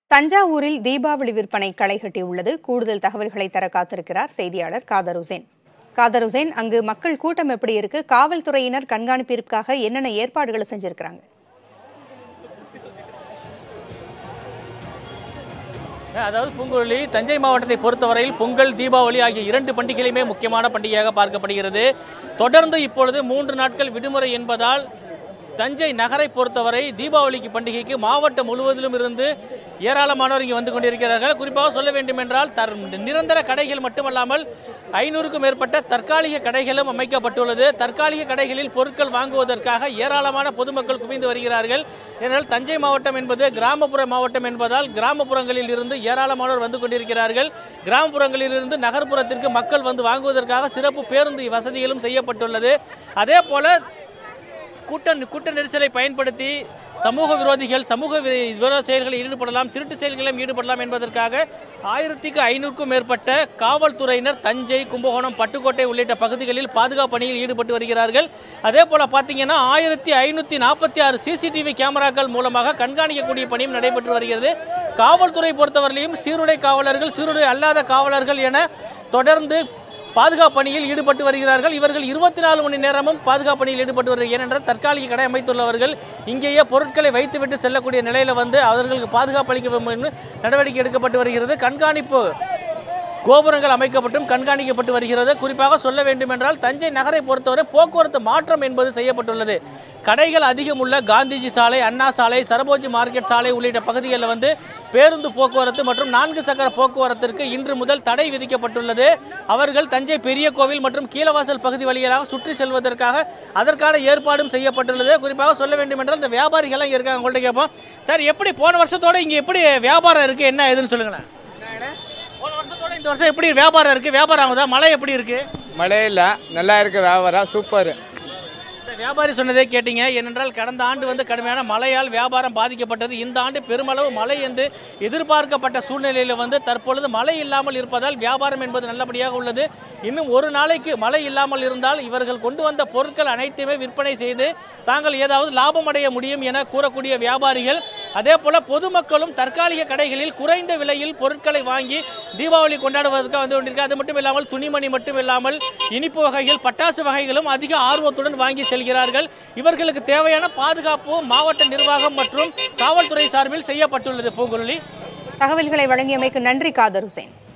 தஞ்சாவூரில் தீபாவளி விற்பனை களை கட்டியுள்ளது கூடுதல் தகவல்களை தர காத்திருக்கிறார் செய்தியாளர் காதர் ஹுசேன் காதர் ஹுசேன் அங்கு மக்கள் கூட்டம் எப்படி இருக்கு காவல்துறையினர் கண்காணிப்பிற்காக என்னென்ன ஏற்பாடுகளை செஞ்சிருக்கிறாங்க அதாவது பூங்குழலி தஞ்சை மாவட்டத்தை பொறுத்தவரையில் பொங்கல் தீபாவளி ஆகிய இரண்டு பண்டிகைகளுமே முக்கியமான பண்டிகையாக பார்க்கப்படுகிறது தொடர்ந்து இப்பொழுது மூன்று நாட்கள் விடுமுறை என்பதால் தஞ்சை நகரை பொறுத்தவரை தீபாவளிக்கு பண்டிகைக்கு மாவட்டம் முழுவதிலும் இருந்து ஏராளமானோர் இங்கே வந்து கொண்டிருக்கிறார்கள் குறிப்பாக சொல்ல வேண்டும் என்றால் தர் நிரந்தர கடைகள் மட்டுமல்லாமல் ஐநூறுக்கும் மேற்பட்ட தற்காலிக கடைகளும் அமைக்கப்பட்டுள்ளது தற்காலிக கடைகளில் பொருட்கள் வாங்குவதற்காக ஏராளமான பொதுமக்கள் குவிந்து வருகிறார்கள் ஏனென்றால் தஞ்சை மாவட்டம் என்பது கிராமப்புற மாவட்டம் என்பதால் கிராமப்புறங்களில் இருந்து ஏராளமானோர் வந்து கொண்டிருக்கிறார்கள் கிராமப்புறங்களில் இருந்து நகர்ப்புறத்திற்கு மக்கள் வந்து வாங்குவதற்காக சிறப்பு பேருந்து வசதிகளும் செய்யப்பட்டுள்ளது அதே போல கூட்ட கூட்ட நெரிசலை பயன்படுத்தி சமூக விரோதிகள் சமூக வி- விரோத செயல்களில் ஈடுபடலாம் திருட்டு செயல்களிலும் ஈடுபடலாம் என்பதற்காக ஆயிரத்திற்கு ஐநூறுக்கும் மேற்பட்ட காவல்துறையினர் தஞ்சை கும்பகோணம் பட்டுக்கோட்டை உள்ளிட்ட பகுதிகளில் பாதுகாப்பு பணியில் ஈடுபட்டு வருகிறார்கள் அதே போல பாத்தீங்கன்னா ஆயிரத்தி ஐநூத்தி நாற்பத்தி ஆறு சிசிடிவி கேமராக்கள் மூலமாக கண்காணிக்கக்கூடிய பணியும் நடைபெற்று வருகிறது காவல்துறை பொறுத்தவரையிலும் சீருடை காவலர்கள் சீருடை அல்லாத காவலர்கள் என தொடர்ந்து பாதுகாப்பு பணியில் ஈடுபட்டு வருகிறார்கள் இவர்கள் இருபத்தி நாலு மணி நேரமும் பாதுகாப்பு பணியில் ஈடுபட்டு வருகிறார்கள் ஏனென்றால் தற்காலிக கடை அமைத்துள்ளவர்கள் இங்கேயே பொருட்களை வைத்துவிட்டு செல்லக்கூடிய நிலையில வந்து அவர்களுக்கு பாதுகாப்பு அளிக்க வேண்டும் என்று நடவடிக்கை எடுக்கப்பட்டு வருகிறது கண்காணிப்பு கோபுரங்கள் அமைக்கப்பட்டும் கண்காணிக்கப்பட்டு வருகிறது குறிப்பாக சொல்ல வேண்டும் என்றால் தஞ்சை நகரை பொறுத்தவரை போக்குவரத்து மாற்றம் என்பது செய்யப்பட்டுள்ளது கடைகள் அதிகம் உள்ள காந்திஜி சாலை அண்ணா சாலை சரபோஜி மார்க்கெட் சாலை உள்ளிட்ட பகுதிகளில் வந்து பேருந்து போக்குவரத்து மற்றும் நான்கு சக்கர போக்குவரத்திற்கு இன்று முதல் தடை விதிக்கப்பட்டுள்ளது அவர்கள் தஞ்சை பெரிய கோவில் மற்றும் கீழவாசல் பகுதி வழியாக சுற்றி செல்வதற்காக அதற்கான ஏற்பாடும் செய்யப்பட்டுள்ளது குறிப்பாக சொல்ல வேண்டும் என்றால் இந்த வியாபாரிகள் இங்க இருக்காங்க உங்கள்ட்ட கேட்போம் சார் எப்படி போன வருஷத்தோட இங்க எப்படி வியாபாரம் இருக்கு என்ன ஏதுன்னு சொல்லுங்களேன் போன வருஷத்தோட இந்த வருஷம் எப்படி வியாபாரம் இருக்கு வியாபாரம் ஆகுதா மழை எப்படி இருக்கு மழை இல்லை நல்லா இருக்கு வியாபாரம் சூப்பர் இந்த வியாபாரி சொன்னதே கேட்டீங்க ஏனென்றால் கடந்த ஆண்டு வந்து கடுமையான மழையால் வியாபாரம் பாதிக்கப்பட்டது இந்த ஆண்டு பெருமளவு மழை என்று எதிர்பார்க்கப்பட்ட சூழ்நிலையில் வந்து தற்பொழுது மழை இல்லாமல் இருப்பதால் வியாபாரம் என்பது நல்லபடியாக உள்ளது இன்னும் ஒரு நாளைக்கு மழை இல்லாமல் இருந்தால் இவர்கள் கொண்டு வந்த பொருட்கள் அனைத்தையுமே விற்பனை செய்து தாங்கள் ஏதாவது லாபம் அடைய முடியும் என கூறக்கூடிய வியாபாரிகள் அதே போல பொதுமக்களும் தற்காலிக கடைகளில் குறைந்த விலையில் பொருட்களை வாங்கி தீபாவளி கொண்டாடுவதற்காக வந்து கொண்டிருக்க அது மட்டும் இல்லாமல் துணிமணி மட்டும் இல்லாமல் இனிப்பு வகைகள் பட்டாசு வகைகளும் அதிக ஆர்வத்துடன் வாங்கி செல்கிறார்கள் இவர்களுக்கு தேவையான பாதுகாப்பு மாவட்ட நிர்வாகம் மற்றும் காவல்துறை சார்பில் செய்யப்பட்டுள்ளது பூங்குழலி தகவல்களை வழங்கியமைக்கு நன்றி காதர் ஹுசேன்